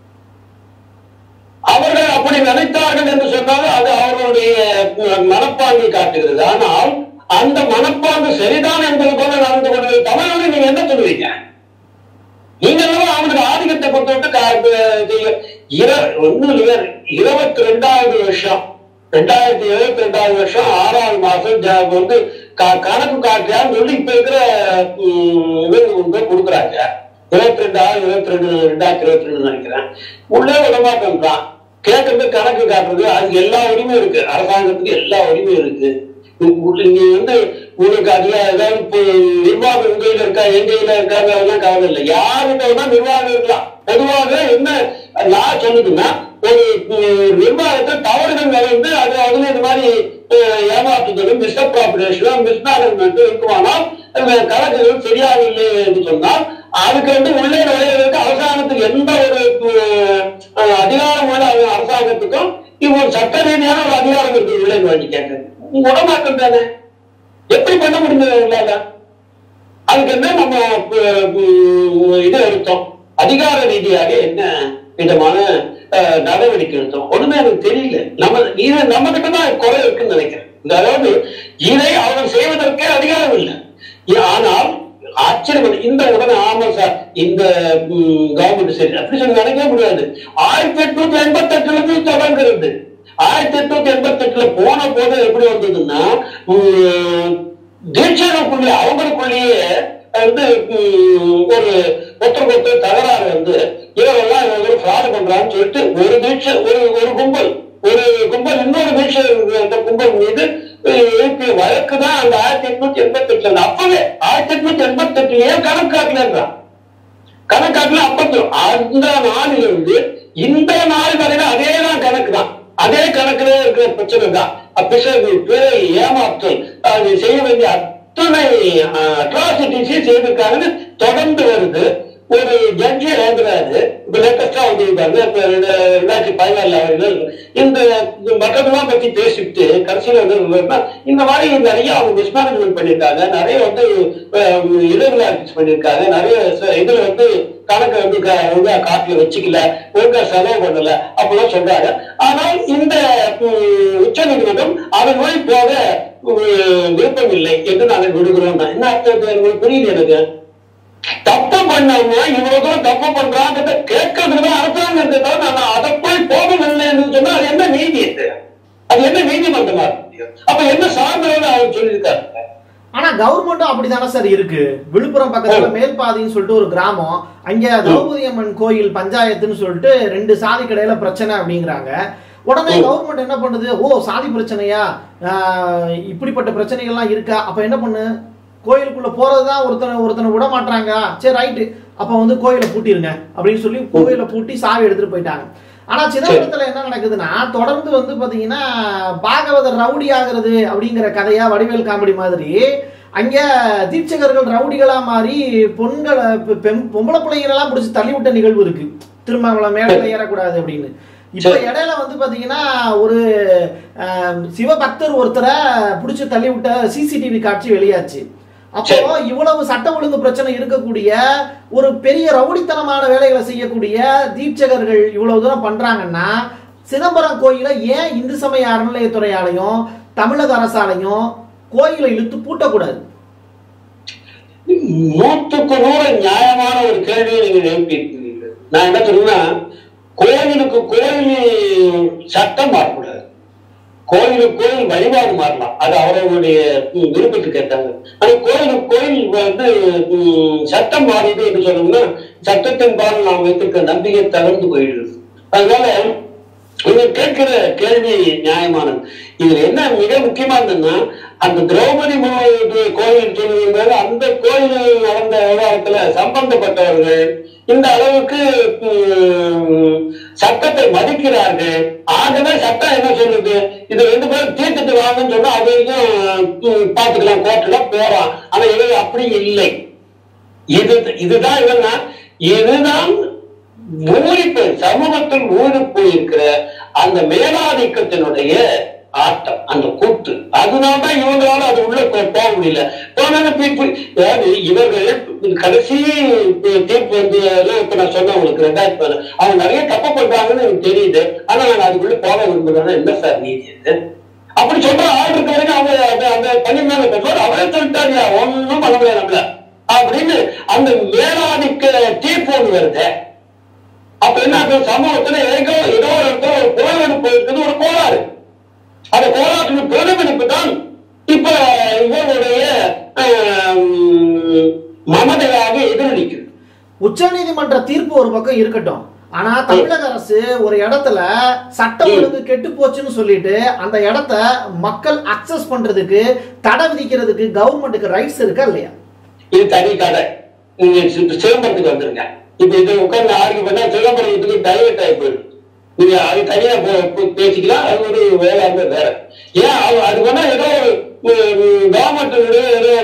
அவர்கள் அப்படி நினைத்தார்கள் என்று சொன்னால் அது அவர்களுடைய அஹ், மனப்பாங்கை காட்டுகிறது ஆனால் அந்த மனப்பாங்கு சரிதான் என்பது போல நடந்து கொண்டது தமிழர்கள் நீங்க என்ன சொல்லுவீங்க நீங்க எல்லாம் அவனுக்கு ஆதிக்கத்தை கொடுத்துட்டு ஒண்ணு இல்லையா இருபத்தி ரெண்டாவது வருஷம் ரெண்டாயிரத்தி இருபத்தி ரெண்டாவது வருஷம் ஆறாவது மாசம் ஜ- வந்து க- கணக்கு காட்டியான்னு சொல்லி இப்ப இருக்கிற உம், இவங்க வந்து கொடுக்குறாங்க இருபத்தி ரெண்டாவது இருபத்தி ரெண்டு ரெண்டாயிரத்தி இருபத்தி ரெண்டு நினைக்கிறேன் உள்ளே விடமாட்டேன்றான் கேட்கறது கணக்கு காட்டுறது அதுக்கு எல்லா உரிமையும் இருக்கு அரசாங்கத்துக்கு எல்லா உரிமையும் இருக்கு உங்க- நீங்க வந்து உங்களுக்கு அதுல ஏதாவது இப்போ நிர்வாகம் உங்க கையில இருக்கா எங்க கையில இருக்காங்க அதெல்லாம் கவலை இல்லை யாருக்கிட்ட வேணா நிர்வாகம் இருக்கலாம் பொதுவாக என்ன நான் சொல்லுதுன்னா ஒரு உம், நிர்வாகத்தை தவறுகள் நடந்து அது அதுல இந்த மாதிரி அஹ், ஏமாற்றுதலும் மிஸ்அப்ராபரேஷனும் மிஸ்மேனேஜ்மெண்ட் இருக்குமானால் அந்த கணக்குகள் சரியாக இல்லை என்று சொன்னால் அதுக்கு வந்து உள்ளே நுழைவதற்கு அரசாங்கத்துக்கு எந்த ஒரு அஹ், அதிகாரம் உள்ள அரசாங்கத்துக்கும் இது ஒரு சட்ட ரீதியான ஒரு அதிகாரம் இருக்கு உள்ளே நுழைஞ்சு கேட்கறது உங்க உடமாக்கம் தானே எப்படி பண்ண முடியும் உங்களால அதுக்கு என்ன நம்ம அஹ், உம், இது எடுத்தோம் அதிகார ரீதியாக என்ன விதமான அஹ், நடவடிக்கை எடுத்தோம் ஒண்ணுமே எனக்கு தெரியல நம்ம இது நம்ம கிட்ட தான் குறை இருக்குன்னு நினைக்கிறேன் இந்த அதாவது இதை அவர்கள் செய்வதற்கே அதிகாரம் இல்லை இ- ஆனால் ஆச்சரியம் இந்த உடனே ஆமா சார் இந்த கவர்மெண்ட் சரி அப்படி சொல்லி நினைக்கவே முடியாது ஆயிரத்தி எட்நூத்தி எண்பத்தி எட்டுல இருந்து தொடங்குறது ஆயிரத்தி எட்நூத்தி எண்பத்தி எட்டுல போன போது எப்படி வந்ததுன்னா உம், தீட்சைகளுக்குள்ளே அவங்களுக்குள்ளேயே வந்து உம், ஒரு ஒருத்தருக்கு ஒருத்தர் தகராறு வந்து இவரெல்லாம் இவங்க ஃப்ராடு பண்றான்னு சொல்லிட்டு ஒரு தீட்சை ஒரு ஒரு கும்பல் ஒரு கும்பல் இன்னொரு தீட்சை அந்த கும்பல் மீது அஹ், எழுப்பிய வழக்கு தான் அந்த ஆயிரத்தி எட்நூத்தி எண்பத்தி எட்டுல அப்பவே ஆயிரத்தி எட்நூத்தி எண்பத்தி எட்டுலயே கணக்கு காட்டலன்றான் கணக்காட்டுல அப்பத்து அந்த நாளிலிருந்து இந்த நாள் வரையில அதே தான் கணக்கு தான் அதே கணக்குல இருக்கிற பிரச்சனை தான் பிசகு பிழை ஏமாற்றல் அது செய்ய வேண்டிய அத்தனை அட்ராசிட்டிஸே செய்திருக்காங்கன்னு தொடர்ந்து வருது ஒரு ஜட்ஜி எழுதுறாரு இப்ப லேட்டஸ்டா வந்து பாருங்க இப்ப ரெண்டு- ரெண்டாயிரத்தி பதினாலுல அவர்கள் இந்த இந்த மற்றதெல்லாம் பத்தி பேசிட்டு கடைசியில வந்து என்னன்னா, இந்த மாதிரி நிறைய அவங்க மிஸ்மேனேஜ்மெண்ட் பண்ணியிருக்காங்க நிறைய வந்து irregularities பண்ணியிருக்காங்க நிறைய ச- இதுல வந்து கணக்கை வந்து க- ஒழுங்கா காட்டுல வச்சுக்கல ஒழுங்கா செலவு பண்ணல அப்படிலாம் சொல்றாங்க ஆனால் இந்த உச்ச நீதிமன்றம் அதன் வழி போக உம், விருப்பம் இல்லை என்று நாங்கள் விடுகிறோம் என்ன அர்த்தம் எனக்கு புரியல எனக்கு தப்பு பண்ணவங்க இவ்வளவு தூரம் தப்பு பண்றாங்கிறத கேட்கறதுக்கு தான் அரசாங்கத்தை தவிர நான் அதை போய் போகவில்லைன்னு சொன்னா அது என்ன நீதி இது அது என்ன நீதிமன்றமா இருக்க முடியும் அப்ப என்ன சார்ந்தவங்க அவர் சொல்லியிருக்காரு ஆனா கவர்மெண்ட்டும் அப்படிதானே சார் இருக்கு விழுப்புரம் பக்கத்துல மேல்பாதின்னு சொல்லிட்டு ஒரு கிராமம் அங்க திரௌபதி அம்மன் கோயில் பஞ்சாயத்துன்னு சொல்லிட்டு ரெண்டு சாதி கடையில பிரச்சனை அப்படிங்கிறாங்க உடனே கவர்மெண்ட் என்ன பண்ணுது ஓ சாதி பிரச்சனையா ஆஹ், இப்படிப்பட்ட பிரச்சனைகள்லாம் இருக்கா அப்ப என்ன பண்ணு கோயிலுக்குள்ள போறதுதான் ஒருத்தனை ஒருத்தனை விட மாட்டாங்க சரி ரைட்டு அப்ப வந்து கோயிலை பூட்டிருங்க அப்படின்னு சொல்லி கோயிலை பூட்டி சாவி எடுத்துட்டு போயிட்டாங்க ஆனா சிதம்பரத்துல என்ன நடக்குதுன்னா தொடர்ந்து வந்து பாத்தீங்கன்னா பாகவதர் ரவுடி ஆகிறது அப்படிங்கிற கதையா வடிவேல் காமெடி மாதிரி அங்க தீட்சகர்கள் ரவுடிகளா மாறி பொண்களை பெ- பெண் பொம்பளை பிள்ளைங்களெல்லாம் பிடிச்சி தள்ளி விட்ட நிகழ்வு இருக்கு திருமாவளை மேடையில ஏறக்கூடாது அப்படின்னு இப்ப இடையில வந்து பாத்தீங்கன்னா ஒரு ஆம், சிவபக்தர் ஒருத்தரை பிடிச்சி தள்ளி விட்ட சிசிடிவி காட்சி வெளியாச்சு அப்போ இவ்வளவு சட்ட ஒழுங்கு பிரச்சனை இருக்கக்கூடிய ஒரு பெரிய ரவுடித்தனமான வேலைகளை செய்யக்கூடிய தீட்சகர்கள் இவ்வளவு தூரம் பண்றாங்கன்னா சிதம்பரம் கோயிலை ஏன் இந்து சமய அறநிலையத்துறையாலையும் தமிழக அரசாலையும் கோயிலை இழுத்து பூட்டக்கூடாது நூற்றுக்கு நூறு நியாயமான ஒரு கேள்வியை நீங்க எழுப்பியிருக்கிறீர்கள் நான் என்ன சொல்றேன்னா கோயிலுக்கு கோயில் சட்டம் மாறக்கூடாது கோயிலுக்கு கோயில் வழிபாடு மாறலாம் அது அவர்களுடைய ம், விருப்பத்துக்கு ஏற்றாங்க ஆனா கோயிலுக்கு கோயில் வந்து ம், சட்டம் மாறிது என்று சொன்னோம்னா சட்டத்தின் பால் நாம் வைத்திருக்க நம்பிக்கை தகர்ந்து போயிடுது அதனால நீங்க கேட்கிற கேள்வி நியாயமானது இதுல என்ன மிக முக்கியமா இருந்ததுன்னா அந்த திரௌபதி மு- கோயில் சொல்லுவீங்க அந்த கோயில் நடந்த விவகாரத்துல சம்பந்தப்பட்டவர்கள் இந்த அளவுக்கு உம், சட்டத்தை மதிக்கிறார்கள் ஆகவே சட்டம் என்ன சொல்லுது இது ரெண்டு பேரும் தீர்த்துட்டு வாங்கன்னு சொன்னா அது வரைக்கும் உம், பாத்துக்கலாம் கோர்ட்டுல போறான் ஆனா இது அப்படி இல்லை இது இதுதான் என்னன்னா இதுதான் ஊறி போய் சமூகத்தில் ஊறி போயிருக்கிற அந்த மேலாதிக்கத்தினுடைய ஆட்டம் அந்த கூத்து அதனாலதான் இவங்களால அது உள்ள போ- போக முடியல போனாலும் people- அதாவது இவர்கள் கடைசி தீர்ப்பு வந்து எல்லாம் இப்ப நான் சொன்னேன் உங்களுக்கு ரெண்டாயிரத்தி பதினாறு அவங்க நிறைய தப்பு பண்றாங்கன்னு எனக்கு தெரியுது ஆனா நான் அதுக்குள்ள போக விரும்புறேன்னா என்ன சார் நீதி இது அப்படி சொல்ற ஆள் இருக்க வரைக்கும் அவங்க அந்த அந்த பணி மேல பெற்றோர் அவரே சொல்லிட்டாரியா ஒண்ணும் பண்ண முடியாது நம்மள அப்படின்னு அந்த மேலாதிக்க தீர்ப்பு ஒண்ணு வருது அப்ப என்ன ஆகுது? சமூகத்துல ஏதோ ஏதோ ஒரு இடத்துல ஒரு புலவெடுப்பு இருக்குது ஒரு கோளாறு அந்த கோளாற்றின் பிரதிபலிப்பு தான் இப்ப இவருடைய ஆம், மமதையாக எதிரொலிக்குது உச்சநீதிமன்ற தீர்ப்பு ஒரு பக்கம் இருக்கட்டும் ஆனா தமிழக அரசு ஒரு இடத்துல சட்டம் ஒழுங்கு கெட்டு போச்சுன்னு சொல்லிட்டு அந்த இடத்த மக்கள் அக்சஸ் பண்றதுக்கு தடை விதிக்கிறதுக்கு கவர்மெண்ட்டுக்கு ரைட்ஸ் இருக்கா இல்லையா இது தனி கதை நீங்க சி- சிதம்பரத்துக்கு வந்துருங்க இப்ப இது உட்கார்ந்து ஆர்கியூ பண்ணா சிதம்பரத்துக்கு டைவர்ட் ஆகி போயிடும் நீங்க அது தனியா போ- போ- பேசிக்கலாம் அது ஒரு வேளாண்மை வேற ஏன் அது- அது வேணா ஏதோ ஒரு கவர்மெண்ட் ஏதோ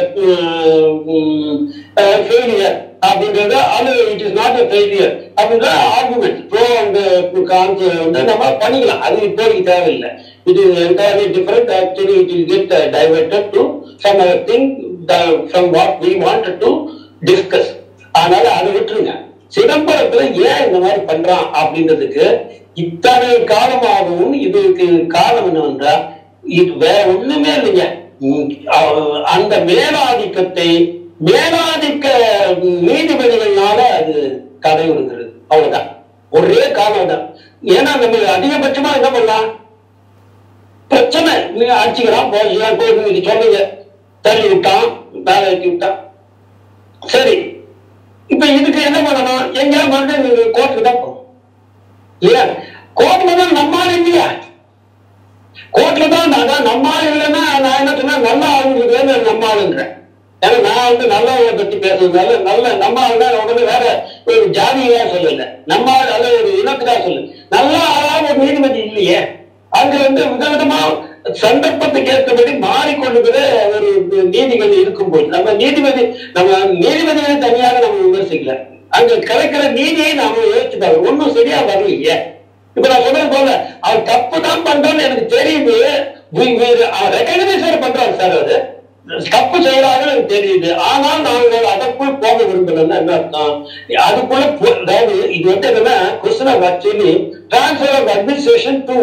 ஒரு ஃபெயிலியர் அப்படின்றது அது it is not a failure அப்படின்ற ஆர்குமெண்ட் ப்ரோ அண்ட் கான்ஸ் வந்து நம்ம பண்ணிக்கலாம் அது இப்போதைக்கு தேவையில்லை it is entirely different actually it'll get diverted to some other thing from what we wanted to discuss அதனால அதை விட்டுருங்க சிதம்பரத்துல ஏன் இந்த மாதிரி பண்றான் அப்படின்றதுக்கு இத்தனை காலமாகவும் இதுக்கு காரணம் என்னவென்றா இது வேற ஒண்ணுமே இல்லைங்க உம், அஹ், அந்த மேலாதிக்கத்தை மேலாதிக்க நீதிபதிகள்னால அது தடை வருகிறது அவ்வளவுதான் ஒரே காரணம் தான் ஏன்னா நம்ம அதிகபட்சமா என்ன பண்ணலாம் பிரச்சனை நீங்க அடிச்சுக்கிறான் போச்சுக்கலாம் போய் நீங்க சொன்னீங்க தள்ளி விட்டான் வேலை ஏற்றி விட்டான் சரி இப்ப இதுக்கு என்ன பண்ணணும் எங்கேயாவது மறுபடியும் நீங்க கோர்ட்டுக்கு தான் போகணும் இல்லையா கோர்ட்ல தான் நம்மால் இல்லையா கோர்ட்ல தான் அதான் நம்மால் இல்லைன்னா நான் என்ன சொன்னா நல்ல ஆளுங்களுக்கு நம்ம ஆளுன்றேன் ஏன்னா நான் வந்து நல்லவங்களை பத்தி பேசுறதுனால நல்ல நம்ம ஆளுனா உடனே வேற ஒரு ஜாதியா சொல்லல நம்ம ஆள் அல்ல ஒரு இனத்துக்கா சொல்லு நல்ல ஆளா ஒரு நீதிபதி இல்லையே அங்க வந்து விதவிதமா சந்தர்ப்பத்துக்கு ஏற்றபடி மாறிக்கொண்டுகிற ஒரு நீதிபதி இருக்கும்போது நம்ம நீதிபதி நம்ம நீதிபதிகளை தனியாக நம்ம விமர்சிக்கல அங்க கிடைக்கிற நீதியை நாம யோசிச்சு பாருங்க ஒண்ணும் சரியா வரலையே இப்ப நான் சொன்னது போல அவர் தப்பு தான் பண்றான்னு எனக்கு தெரியுது ரெக்கக்னைஸ் பண்றாரு சார் அது தப்பு செய்யறாங்கன்னு எனக்கு தெரியுது ஆனால் நாங்கள் அதற்குள் போக விரும்பலன்னு என்ன அர்த்தம் அதுக்குள்ள போ- அதாவது இது வந்து என்னன்னா question of actually transfer of administration to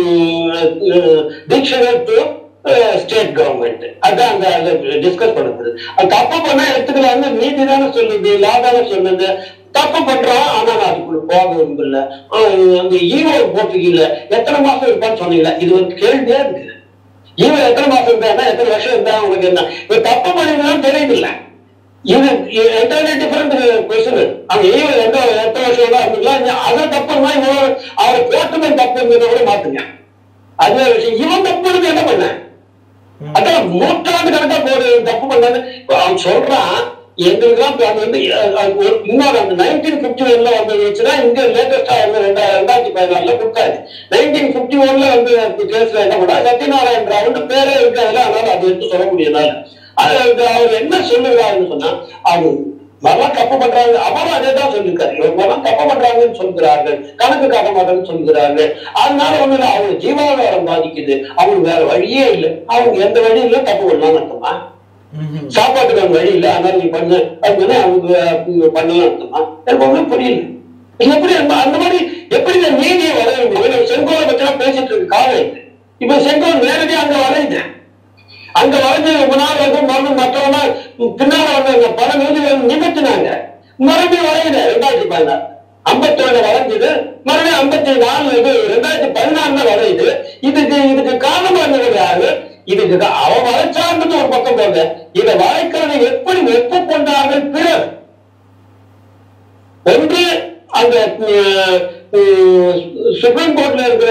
டிக்ஷனர் டு ஸ்டேட் கவர்மெண்ட் அதான் அந்த டிஸ்கஸ் பண்ணப்படுது அது தப்பு பண்ணா எடுத்துக்கலாம்னு நீதி தானே சொல்லுது லா தானே சொல்லுது தப்பு பண்றான் ஆனா நான் அதுக்குள்ள போக விரும்பல ஆஹ் அந்த ஈவோ போட்டிருக்கீங்கள எத்தனை மாசம் இருப்பான்னு சொன்னீங்களா இது ஒரு கேள்வியா இருக்கு இவன் எத்தனை மாசம் இருந்தா எத்தனை வருஷம் இருந்தா உனக்கு என்ன இப்ப தப்பு பண்ணிருந்தாலும் தெரியுதில்ல இது என்டையர்லி டிஃபரெண்ட் கொஸ்டின் அவன் ஈவன் எந்த எத்தனை வருஷம் தான் இருந்துக்கலாம் அதை தப்புன்னா இவன் அவரை போட்டுமே தப்பு இருந்ததை கூட மாத்துங்க அதே விஷயம் இவன் தப்பு பண்ணது என்ன பண்ண அதான் நூற்றாண்டு கணக்கா போடு தப்பு பண்ணாது அவன் சொல்றான் எங்களுக்குலாம் இப்ப அது வந்து அஹ், அது ஒரு- இன்னொரு அந்த நைன்டீன் பிப்டி ஒன்ல வந்தது வச்சுன்னா இங்க லேட்டஸ்டா வந்து ரெண்டா ரெண்டாயிரத்தி பதினாலுல கொடுத்தாரு நைன்டீன் பிப்டி ஒன்ல வந்து கேஸ்ல என்ன பண்ணா சத்யநாராயண ராவன் பேரே இருக்காதுல அதனால அது எடுத்து சொல்ல முடியல அது அது அவர் என்ன சொல்லுகிறாருன்னு சொன்னா அது மரம் தப்பு பண்றாங்க அவரும் அதே தான் சொல்லியிருக்காரு இவர் மரம் தப்பு பண்றாங்கன்னு சொல்கிறார்கள் கணக்கு காட்ட மாட்டேன்னு சொல்கிறார்கள் அதனால ஒண்ணு இல்லை அவங்க ஜீவாதாரம் பாதிக்குது அவங்களுக்கு வேற வழியே இல்லை அவங்க எந்த வழியில தப்பு பண்ணலாம்னு அர்த்தமா சாப்பாட்டுக்கு அந்த வழி இல்லை அதனால நீ பண்ணு அப்படின்னு அவங்க அஹ், பண்ணலாம் அர்த்தமா எனக்கு ஒண்ணும் புரியல இது எப்படி அந்த- அந்த மாதிரி எப்படி இந்த நீதியை வரைய முடியும் செங்கோலை பத்தி எல்லாம் பேசிட்டு இருக்கு காலம் இது இப்ப செங்கோல் நேரடியா அங்க வரையுது அங்க வரைஞ்சு ரொம்ப நாள் வந்து மறுபடியும் மற்றவங்க பின்னால வந்து அந்த பல நீதிகள் நிமித்தினாங்க மறுபடியும் வரையுது ரெண்டாயிரத்தி பதினாறு ஐம்பத்தி ஒண்ணு வரைஞ்சது மறுபடியும் ஐம்பத்தி நாலு இது ரெண்டாயிரத்தி பதினாறுல வரையுது இதுக்கு இதுக்கு காரணமா இருந்தது யாரு இதுக்கு கா- அவன் வரைச்சான்றது ஒரு பக்கம் போங்க இதை வரைக்கிறதை எப்படி ஒப்புக்கொண்டார்கள் பிறர் ஒன்று அந்த அஹ், உம், சுப்ரீம் கோர்ட்ல இருக்கிற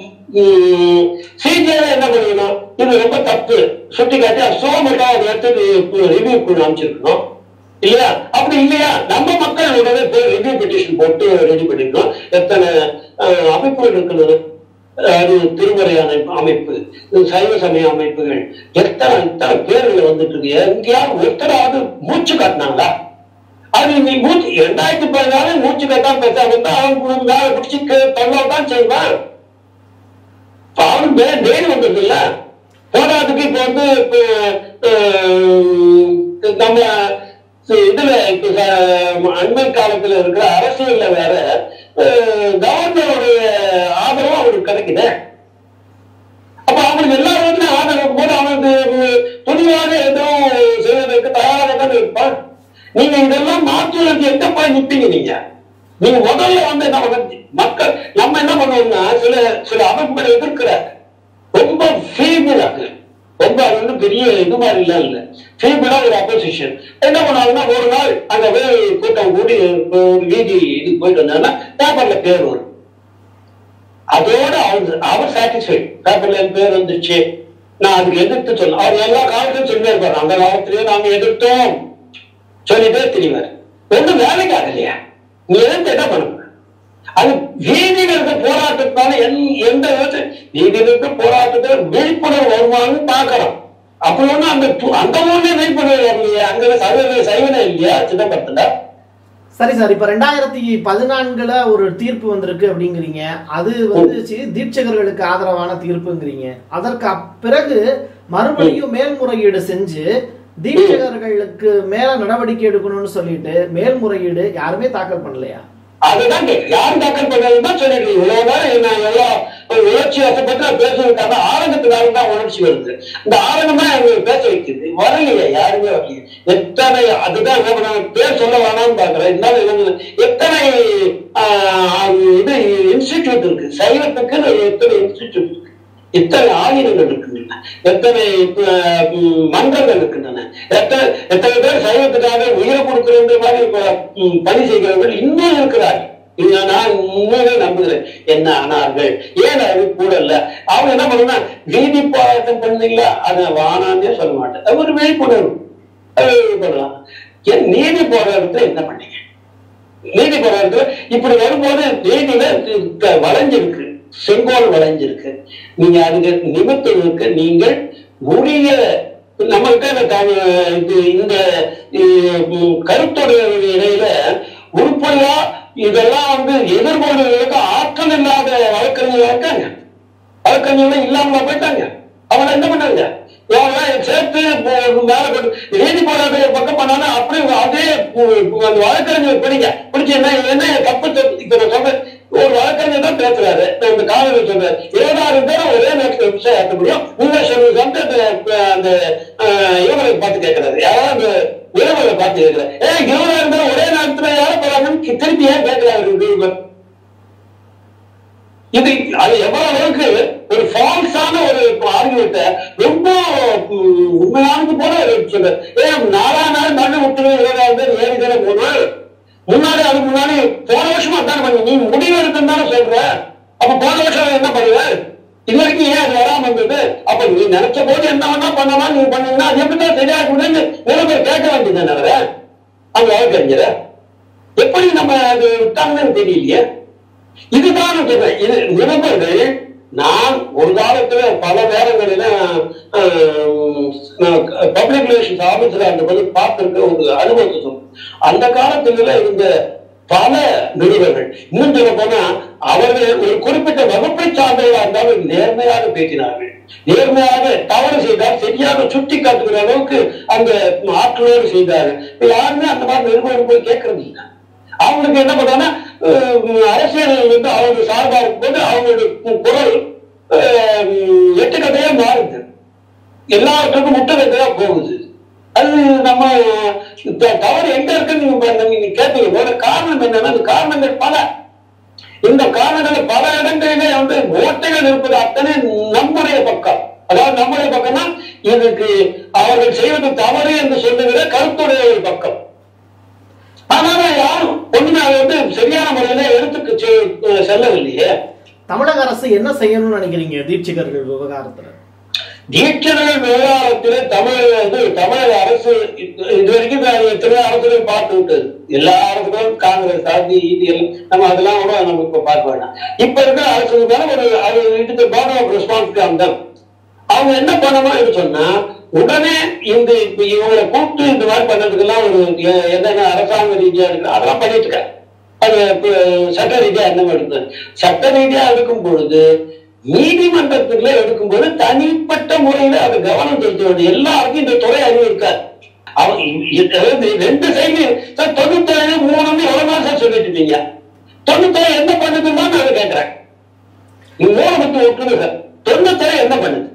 சிஜிஐ என்ன பண்ணிக்கணும் இது ரொம்ப தப்பு சுட்டி காட்டி அது சோமட்டா அதை எடுத்து ரிவ்யூ பண்ணி அமைச்சிருக்கணும் இல்லையா அப்படி இல்லையா நம்ம மக்கள் உடனே போய் ரிவ்யூ பெட்டிஷன் போட்டு ரெடி பண்ணிக்கணும் எத்தனை அஹ், அமைப்புகள் இருக்கிறது அது திருமறை அமைப்பு அமைப்பு இது சைவ சமய அமைப்புகள் எத்தனை எத்தனை பேர்கள் வந்துட்டு இருக்கு எங்கேயாவது ஒருத்தராவது மூச்சு காட்டினாங்களா அது நீ மூச்சு இரண்டாயிரத்தி பதினாலு மூச்சு கட்டாம பேசாம இருந்தா அவன் மேல பிடிச்சி தொல்லதான் செய்வான் இப்ப அவன் மே- மேல் வந்தது இல்ல போராட்டத்துக்கு இப்ப வந்து இப்ப, அஹ், நம்ம இதுல இப்ப ச- அண்மை காலத்துல இருக்கிற அரசியல்ல வேற அஹ், கவர்னருடைய ஆதரவு அவருக்கு கிடைக்குது அப்ப அவனுக்கு எல்லா விதத்திலும் ஆதரவு போது அவனுக்கு துணிவாக எதுவும் செய்வதற்கு தயாராக தான் இருப்பான் நீங்க இதெல்லாம் மாற்றுவதற்கு எங்க போய் நிப்பீங்க நீங்க நீங்க முதல்ல வந்து என்ன பண்ண மக்கள் நம்ம என்ன பண்ணுவோம்னா சில சில அமைப்புகளை எதிர்க்கிறாங்க ரொம்ப ஃபீபிளாக ரொம்ப அது வந்து பெரிய இது மாதிரி எல்லாம் இல்ல ஃபீபிளா ஒரு அப்போசிஷன் என்ன பண்ணுவாங்கன்னா ஒரு நாள் அங்க போய் கூட்டம் கூடி ஒரு வீதி இதுக்கு போயிட்டு வந்தாங்கன்னா பேப்பர்ல பேர் வரும் அதோட அவர் அவர் சாட்டிஸ்ஃபைட் பேப்பர்ல என் பேர் வந்துச்சு நான் அதுக்கு எதிர்த்து சொல்ல அவர் எல்லா காலத்திலும் சொல்லிட்டே இருப்பாரு அந்த காலத்திலேயே நாங்க எதிர்த்தோம் சொல்லிட்டே தெரிவார் ஒன்றும் வேலைக்கு ஆகலையா நீ எதிர்த்து என்ன பண்ணுங்க அது வீதியில் இருக்க போராட்டத்தால எந்- எந்த விதத்துல வீதியில் இருக்க போராட்டத்துல விழிப்புணர்வு வருமானு பாக்குறோம் அப்படி ஒண்ணு அந்த து- அந்த ஊர்லயே விழிப்புணர்வு வரலையா அங்க சைவ சைவனே இல்லையா சிதம்பரத்துல சரி சார் இப்ப ரெண்டாயிரத்தி பதினான்குல ஒரு தீர்ப்பு வந்திருக்கு அப்படிங்கிறீங்க அது வந்து சி- தீட்சகர்களுக்கு ஆதரவான தீர்ப்புங்கிறீங்க அதற்கு அப்- பிறகு மறுபடியும் மேல்முறையீடு செஞ்சு தீட்சகர்களுக்கு மேல நடவடிக்கை எடுக்கணும்னு சொல்லிட்டு மேல்முறையீடு யாருமே தாக்கல் பண்ணலையா அதுதான் கேட்கு யார் தாக்கல் பண்ணதுன்னு தான் சொல்லிட்டு இவ்வளவு நேரம் நான் எல்லாம் ஒரு உணர்ச்சி வசப்பட்டு நான் பேசுறதுக்காக ஆரம்பத்துக்காக தான் உணர்ச்சி வருது இந்த ஆரம்பம் தான் எனக்கு பேச வைக்குது வரலையே யாருமே வரலையே எத்தனை அதுதான் என்ன பண்ணாங்க பேர் சொல்ல வேணாம்னு பாக்குறேன் இருந்தாலும் இவங்க எத்தனை ஆஹ், இது இன்ஸ்டிடியூட் இருக்கு சைவத்துக்கு எத்தனை இன்ஸ்டிடியூட் இருக்கு எத்தனை ஆயுதங்கள் இருக்கின்றன எத்தனை அஹ், ம், மன்றங்கள் இருக்கின்றன எத்தனை எத்தனை பேர் சைவத்துக்காக உயிரை கொடுக்கிற மாதிரி இப்ப, ம், பணி செய்கிறவர்கள் இன்னும் இருக்கிறார்கள் இங்க நான் உண்மையிலே நம்புகிறேன் என்ன ஆனார்கள் ஏன் அது கூட இல்ல அவங்க என்ன பண்ணுன்னா வீதி போராட்டம் பண்ணீங்களா அதை வானான்னே சொல்ல மாட்டேன் அது ஒரு விழிப்புணர்வு அது பண்ணலாம் ஏன் நீதி போராட்டத்தை என்ன பண்ணீங்க நீதி போராட்டத்துல இப்படி வரும்போது நீதியில க- வளைஞ்சிருக்கு செங்கோல் வளைஞ்சிருக்கு நீங்க அதுக்கு நிமித்தங்களுக்கு நீங்கள் உரிய நம்மகிட்ட இந்த த- இது இந்த இ- கருத்துடையவர்கள் இடையில உருப்படியா இதெல்லாம் வந்து எதிர்கொள்வதற்கு ஆற்றல் இல்லாத வழக்கறிஞர்கள் இருக்காங்க வழக்கறிஞர்கள் இல்லாம போயிட்டாங்க அவங்க என்ன பண்ணாங்க இவங்கெல்லாம் சேர்த்து போ- மேல கொண்டு நீதி போராட்டம் ஒரு பக்கம் பண்ணாலும் அப்படியே அதே பு- பு- அந்த வழக்கறிஞர் பிடிங்க பிடிச்சு என்ன என்ன தப்பு தப்பு இப்ப நான் சொல்றேன் ஒரு வழக்கறிஞர் தான் பேசுறாரு நான் இந்த காலையில் சொல்றேன் இருபதாயிரம் பேரை ஒரே நேரத்தில் விவசாயம் ஆக்க முடியும் நீங்க சொல்லுங்க அந்த அந்த அஹ், இவங்களை பார்த்து கேட்கிறாரு யாராவது அந்த உறவுகளை பார்த்து கேட்கிறாரு ஏ இருபதாயிரம் பேர் ஒரே நேரத்துல யாரை போறாங்கன்னு திருப்பி ஏன் கேட்கிறாரு இது அது எவ்வளவு அளவுக்கு ஒரு ஃபால்ஸான ஒரு ஆர்குமெண்ட்டை ரொம்ப உம், உண்மையானது போல சொல்ற ஏன் நாலா நாள் மண்ணு விட்டு இருபதாயிரம் பேர் ஏறி தானே போனோம் முன்னாடி அதுக்கு முன்னாடி போன வருஷம் அதான் பண்ணி நீ முடிவு இருக்குன்னு தானே சொல்ற அப்ப போன வருஷம் என்ன பண்ணுவ இது வரைக்கும் ஏன் அது வராம இருந்தது அப்ப நீ நினைச்ச போது என்ன வேணா பண்ணலாம் நீ பண்ணீங்கன்னா அது எப்படி தான் சரியா இருக்குன்னு நிறைய பேர் கேட்க வேண்டியது தானே அந்த வழக்கறிஞரை எப்படி நம்ம அது விட்டாங்கன்னு தெரியலையே இதுதான் நான் சொல்றேன் இது நிருபர்கள் நான் ஒரு காலத்துல பல நேரங்களில பப்ளிக் ரிலேஷன்ஸ் ஆபீசரா இருந்தபோது பார்த்திருக்க ஒரு அனுபவத்தை சொல்றேன் அந்த காலத்துல இருந்த பல நிருபர்கள் இன்னும் சொல்ல போனா அவர்கள் ஒரு குறிப்பிட்ட வகுப்பை சார்ந்தவர்களா இருந்தாலும் நேர்மையாக பேசினார்கள் நேர்மையாக தவறு செய்தால் சரியாக சுட்டி காட்டுகிற அளவுக்கு அந்த ஆற்றலோடு செய்தார்கள் இப்ப யாருமே அந்த மாதிரி நிருபர்கள் போய் கேட்கறது இல்லை அவங்களுக்கு என்ன பண்றாங்கன்னா அஹ், அரசியல் வந்து அவங்க சார்பா இருக்கும்போது அவங்களுடைய குரல் அஹ், எட்டு கதையா மாறுது எல்லாத்துக்கும் முட்டை கதையா போகுது அது நம்ம த- தவறு எங்க இருக்குன்னு நீங்க பாருங்க, நீங்க கேட்டீங்க போது காரணம் என்னன்னா அந்த காரணங்கள் பல இந்த காரணங்கள் பல இடங்களிலே வந்து ஓட்டைகள் இருப்பது அத்தனை நம்முடைய பக்கம் அதாவது நம்முடைய பக்கம்னா இதுக்கு அவர்கள் செய்வது தவறு என்று சொல்லுகிற கருத்துடைய பக்கம் ஆனாலும் யாரும் ஒண்ணுமே அதை வந்து சரியான முறையில எடுத்துக்க செ- செல்லவில்லையே தமிழக அரசு என்ன செய்யணும்னு நினைக்கிறீங்க தீட்சிகர்கள் விவகாரத்துல தீட்சணர்கள் விவகாரத்திலே தமிழக வந்து தமிழக அரசு இது இது வரைக்கும் நான் எத்தனை அரசுகள் பார்த்து விட்டது எல்லா அரசுகளும் காங்கிரஸ் ஆட்சி இது எல்லாம் நம்ம அதெல்லாம் கூட நம்ம இப்ப பார்க்க வேண்டாம் இப்ப இருக்கிற அரசுக்கு மேல ஒரு அது இதுக்கு பாடம் ஆஃப் ரெஸ்பான்சிபிலிட்டி அந்த அவங்க என்ன பண்ணணும் சொன்னா உடனே இந்த இப்ப இவங்களை கூப்பிட்டு இந்த மாதிரி பண்ணதுக்கெல்லாம் ஒரு எ- என்னென்ன அரசாங்க ரீதியா இருக்கு அதெல்லாம் பண்ணிட்டு இருக்காங்க அது இப்ப சட்ட ரீதியா என்ன எடுத்து சட்ட ரீதியா எடுக்கும் பொழுது நீதிமன்றத்துல எடுக்கும்போது தனிப்பட்ட முறையில அது கவனம் செலுத்த வேண்டும் எல்லாருக்கும் இந்த துறை அறிவு இருக்காது அவங்க இ- இ- அதாவது ரெண்டு சைடு சார் தொண்ணூத்தேழு மூணுன்னு எவ்வளவு நாள் சார் சொல்லிட்டு இருக்கீங்க தொண்ணூத்தேழு என்ன பண்ணுதுன்னு நான் அதை கேட்கிறேன் நீ மூணு பத்தி விட்டுருங்க சார் தொண்ணூத்தேழு என்ன பண்ணுது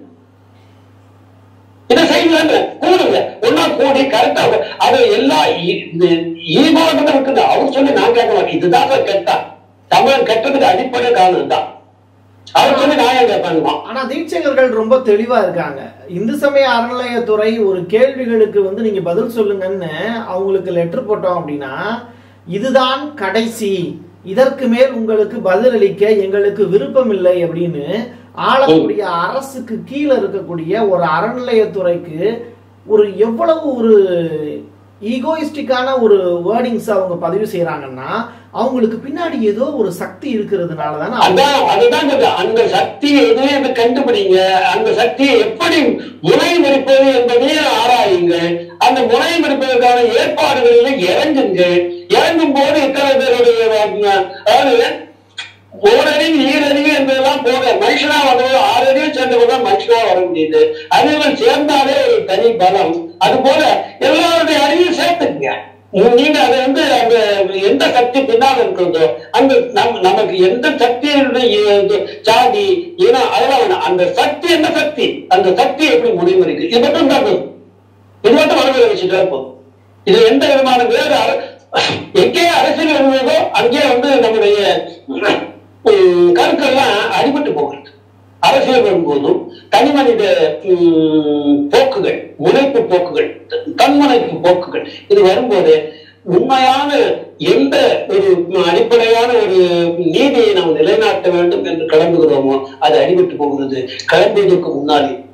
இதை செய்யலான்ற கூடுங்க ஒன்னா கூடி கரெக்டா அது எல்லா இ- இந்த ஈகோன்றதை விட்டுது அவர் சொல்லி நான் கேட்க மாட்டேன் இதுதான் சார் கெட்டா தமிழன் கெட்டதுக்கு அடிப்படை காரணம் தான் அவர் சொல்லி நான் எங்க பண்ணுவான் ஆனா தீட்சகர்கள் ரொம்ப தெளிவா இருக்காங்க இந்து சமய அறநிலையத்துறை ஒரு கேள்விகளுக்கு வந்து நீங்க பதில் சொல்லுங்கன்னு அவங்களுக்கு லெட்டர் போட்டோம் அப்படின்னா இதுதான் கடைசி இதற்கு மேல் உங்களுக்கு பதிலளிக்க எங்களுக்கு விருப்பம் இல்லை அப்படின்னு ஆளக்கூடிய அரசுக்கு கீழே இருக்கக்கூடிய ஒரு அறநிலையத்துறைக்கு ஒரு எவ்வளவு ஒரு ஈகோயிஸ்டிக்கான ஒரு வேர்டிங்ஸ் அவங்க பதிவு செய்யறாங்கன்னா அவங்களுக்கு பின்னாடி ஏதோ ஒரு சக்தி இருக்கிறதுனால தானே அவங்க அதான் அதுதான் சொல்றேன். அந்த சக்தியை எதுவே அந்த கண்டுபிடிங்க அந்த சக்தியை எப்படி முனை மறிப்பது என்பதையும் ஆராயுங்கள் அந்த முனை மறிப்பதற்கான ஏற்பாடுகளில் இறங்குங்கள் இறங்கும் போது இத்தனை பேருடைய அஹ், அதாவது ஓரறிவு ஈரறிவு என்பதெல்லாம் போக மனுஷனா வந்தது ஆறறிவு சேர்ந்தவங்க தான் மனுஷனா வர முடியுது அறிவுகள் சேர்ந்தாலே ஒரு தனி பலம் அது போல எல்லாருடைய அறிவையும் சேர்த்துக்குங்க நீங்க அதை வந்து அந்த எந்த சக்தி பின்னால் இருக்கிறதோ அந்த நம் நமக்கு எந்த சக்தியினுடைய இது சாதி இனம் அதெல்லாம் வேணாம் அந்த சக்தி என்ன சக்தி அந்த சக்தி எப்படி முடிவெடுக்கு இது மட்டும் தான் போதும். இது மட்டும் மனதில் வச்சுட்டா போதும் இது எந்த விதமான வேறு அர- எங்கே அரசியல் இருந்ததோ அங்கே வந்து நம்முடைய உம், கருக்கெல்லாம் அடிபட்டு போகிறது அரசியல் வரும்போதும் தனி மனித உம், போக்குகள் முனைப்பு போக்குகள் த- தன்முனைப்பு போக்குகள் இது வரும்போது உண்மையான எந்த ஒரு அடிப்படையான ஒரு நீதியை நாம் நிலைநாட்ட வேண்டும் என்று கிளம்புகிறோமோ அது அடிபட்டு போகிறது கிளம்பியதற்கு முன்னாடி